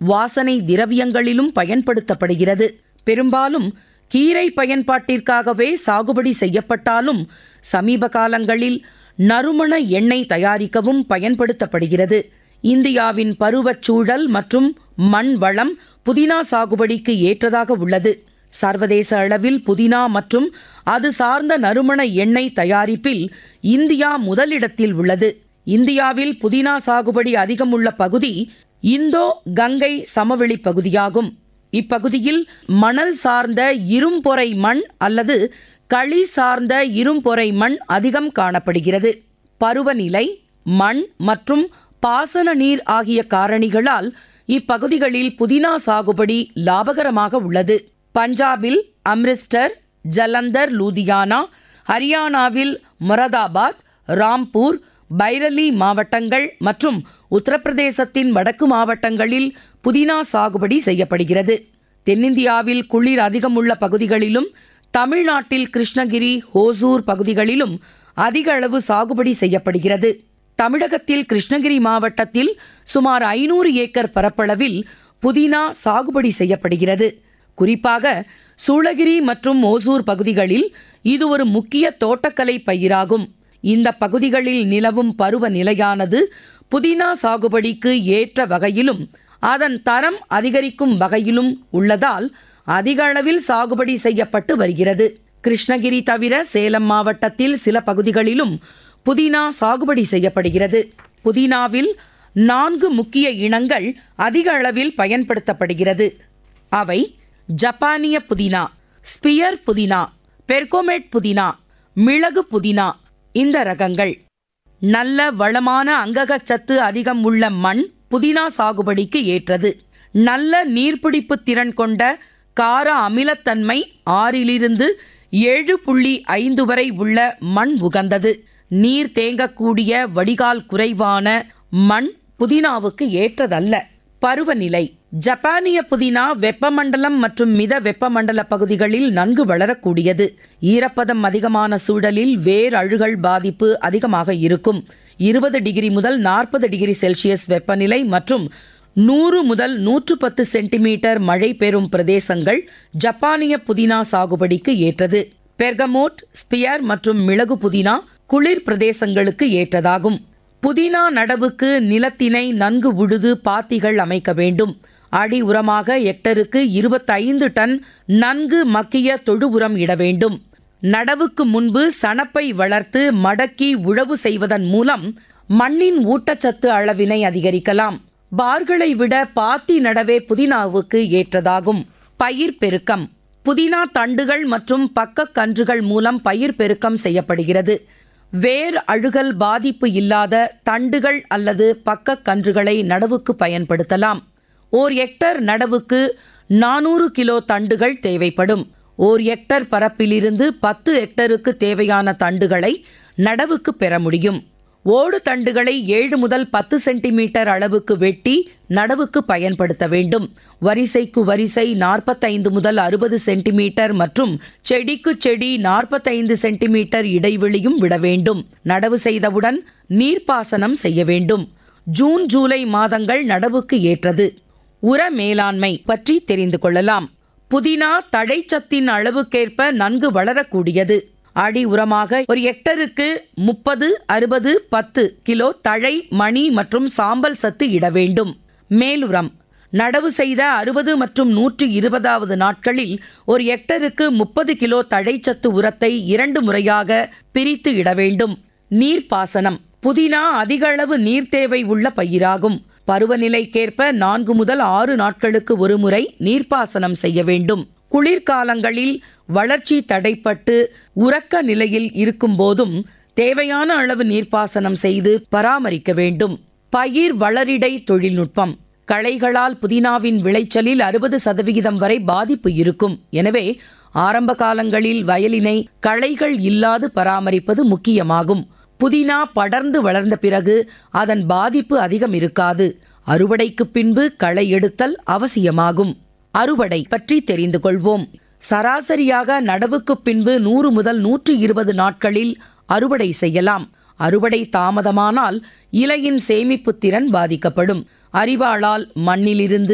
வாசனை திரவியங்களிலும் பயன்படுத்தப்படுகிறது பெரும்பாலும் கீரை பயன்பாட்டிற்காகவே சாகுபடி செய்யப்பட்டாலும் சமீப காலங்களில் நறுமண எண்ணெய் தயாரிக்கவும் பயன்படுத்தப்படுகிறது இந்தியாவின் பருவச் சூழல் மற்றும் மண் வளம் புதினா சாகுபடிக்கு ஏற்றதாக உள்ளது சர்வதேச அளவில் புதினா மற்றும் அது சார்ந்த நறுமண எண்ணெய் தயாரிப்பில் இந்தியா முதலிடத்தில் உள்ளது இந்தியாவில் புதினா சாகுபடி அதிகம் உள்ள பகுதி இந்தோ கங்கை சமவெளி பகுதியாகும் இப்பகுதியில் மணல் சார்ந்த இரும்பொறை மண் அல்லது களி சார்ந்த இரும்பொறை மண் அதிகம் காணப்படுகிறது பருவநிலை மண் மற்றும் பாசன நீர் ஆகிய காரணிகளால் இப்பகுதிகளில் புதினா சாகுபடி லாபகரமாக உள்ளது பஞ்சாபில் அம்ரிஸ்டர் ஜலந்தர் லூதியானா ஹரியானாவில் மொரதாபாத் ராம்பூர் பைரலி மாவட்டங்கள் மற்றும் உத்தரப்பிரதேசத்தின் வடக்கு மாவட்டங்களில் புதினா சாகுபடி செய்யப்படுகிறது தென்னிந்தியாவில் குளிர் அதிகம் உள்ள பகுதிகளிலும் தமிழ்நாட்டில் கிருஷ்ணகிரி ஹோசூர் பகுதிகளிலும் அதிக அளவு சாகுபடி செய்யப்படுகிறது தமிழகத்தில் கிருஷ்ணகிரி மாவட்டத்தில் சுமார் ஐநூறு ஏக்கர் பரப்பளவில் புதினா சாகுபடி செய்யப்படுகிறது குறிப்பாக சூளகிரி மற்றும் ஓசூர் பகுதிகளில் இது ஒரு முக்கிய தோட்டக்கலை பயிராகும் இந்த பகுதிகளில் நிலவும் பருவ நிலையானது புதினா சாகுபடிக்கு ஏற்ற வகையிலும் அதன் தரம் அதிகரிக்கும் வகையிலும் உள்ளதால் அதிக அளவில் சாகுபடி செய்யப்பட்டு வருகிறது கிருஷ்ணகிரி தவிர சேலம் மாவட்டத்தில் சில பகுதிகளிலும் புதினா சாகுபடி செய்யப்படுகிறது புதினாவில் நான்கு முக்கிய இனங்கள் அதிக அளவில் பயன்படுத்தப்படுகிறது அவை ஜப்பானிய புதினா ஸ்பியர் புதினா பெர்கோமேட் புதினா மிளகு புதினா இந்த ரகங்கள் நல்ல வளமான அங்ககச்சத்து அதிகம் உள்ள மண் புதினா சாகுபடிக்கு ஏற்றது நல்ல நீர்பிடிப்பு திறன் கொண்ட கார அமிலத்தன்மை ஆறிலிருந்து ஏழு புள்ளி ஐந்து வரை உள்ள மண் உகந்தது நீர் தேங்கக்கூடிய வடிகால் குறைவான மண் புதினாவுக்கு ஏற்றதல்ல பருவநிலை ஜப்பானிய புதினா வெப்பமண்டலம் மற்றும் மித வெப்பமண்டல பகுதிகளில் நன்கு வளரக்கூடியது ஈரப்பதம் அதிகமான சூழலில் வேர் அழுகல் பாதிப்பு அதிகமாக இருக்கும் இருபது டிகிரி முதல் நாற்பது டிகிரி செல்சியஸ் வெப்பநிலை மற்றும் நூறு முதல் நூற்று பத்து சென்டிமீட்டர் மழை பெறும் பிரதேசங்கள் ஜப்பானிய புதினா சாகுபடிக்கு ஏற்றது பெர்கமோட் ஸ்பியர் மற்றும் மிளகு புதினா குளிர் பிரதேசங்களுக்கு ஏற்றதாகும் புதினா நடவுக்கு நிலத்தினை நன்கு உழுது பாத்திகள் அமைக்க வேண்டும் அடி உரமாக ஹெக்டருக்கு இருபத்தைந்து டன் நன்கு மக்கிய தொழு உரம் இட வேண்டும் நடவுக்கு முன்பு சணப்பை வளர்த்து மடக்கி உழவு செய்வதன் மூலம் மண்ணின் ஊட்டச்சத்து அளவினை அதிகரிக்கலாம் பார்களை விட பாத்தி நடவே புதினாவுக்கு ஏற்றதாகும் பயிர் பெருக்கம் புதினா தண்டுகள் மற்றும் பக்க கன்றுகள் மூலம் பயிர் பெருக்கம் செய்யப்படுகிறது வேர் அழுகல் பாதிப்பு இல்லாத தண்டுகள் அல்லது பக்க கன்றுகளை நடவுக்கு பயன்படுத்தலாம் ஓர் ஹெக்டர் நடவுக்கு நானூறு கிலோ தண்டுகள் தேவைப்படும் ஓர் ஹெக்டர் பரப்பிலிருந்து பத்து ஹெக்டருக்கு தேவையான தண்டுகளை நடவுக்கு பெற முடியும் ஓடு தண்டுகளை ஏழு முதல் பத்து சென்டிமீட்டர் அளவுக்கு வெட்டி நடவுக்கு பயன்படுத்த வேண்டும் வரிசைக்கு வரிசை நாற்பத்தைந்து முதல் அறுபது சென்டிமீட்டர் மற்றும் செடிக்கு செடி நாற்பத்தைந்து சென்டிமீட்டர் இடைவெளியும் விட வேண்டும் நடவு செய்தவுடன் நீர்ப்பாசனம் செய்ய வேண்டும் ஜூன் ஜூலை மாதங்கள் நடவுக்கு ஏற்றது உர மேலாண்மை பற்றி தெரிந்து கொள்ளலாம் புதினா தழைச்சத்தின் அளவுக்கேற்ப நன்கு வளரக்கூடியது அடி உரமாக ஒரு ஹெக்டருக்கு முப்பது அறுபது பத்து கிலோ தழை மணி மற்றும் சாம்பல் சத்து இட வேண்டும் மேலுரம் நடவு செய்த அறுபது மற்றும் நூற்று இருபதாவது நாட்களில் ஒரு ஹெக்டருக்கு முப்பது கிலோ தழைச்சத்து உரத்தை இரண்டு முறையாக பிரித்து இட வேண்டும் நீர்ப்பாசனம் புதினா அதிக அளவு நீர் தேவை உள்ள பயிராகும் பருவநிலைக்கேற்ப நான்கு முதல் ஆறு நாட்களுக்கு ஒருமுறை நீர்ப்பாசனம் செய்ய வேண்டும் குளிர்காலங்களில் வளர்ச்சி தடைப்பட்டு உறக்க நிலையில் இருக்கும்போதும் தேவையான அளவு நீர்ப்பாசனம் செய்து பராமரிக்க வேண்டும் பயிர் வளரிடை தொழில்நுட்பம் களைகளால் புதினாவின் விளைச்சலில் அறுபது சதவிகிதம் வரை பாதிப்பு இருக்கும் எனவே ஆரம்ப காலங்களில் வயலினை களைகள் இல்லாது பராமரிப்பது முக்கியமாகும் புதினா படர்ந்து வளர்ந்த பிறகு அதன் பாதிப்பு அதிகம் இருக்காது அறுவடைக்கு பின்பு களை எடுத்தல் அவசியமாகும் அறுவடை பற்றி தெரிந்து கொள்வோம் சராசரியாக நடவுக்கு பின்பு நூறு முதல் நூற்று இருபது நாட்களில் அறுவடை செய்யலாம் அறுவடை தாமதமானால் இலையின் சேமிப்பு திறன் பாதிக்கப்படும் அரிவாளால் மண்ணிலிருந்து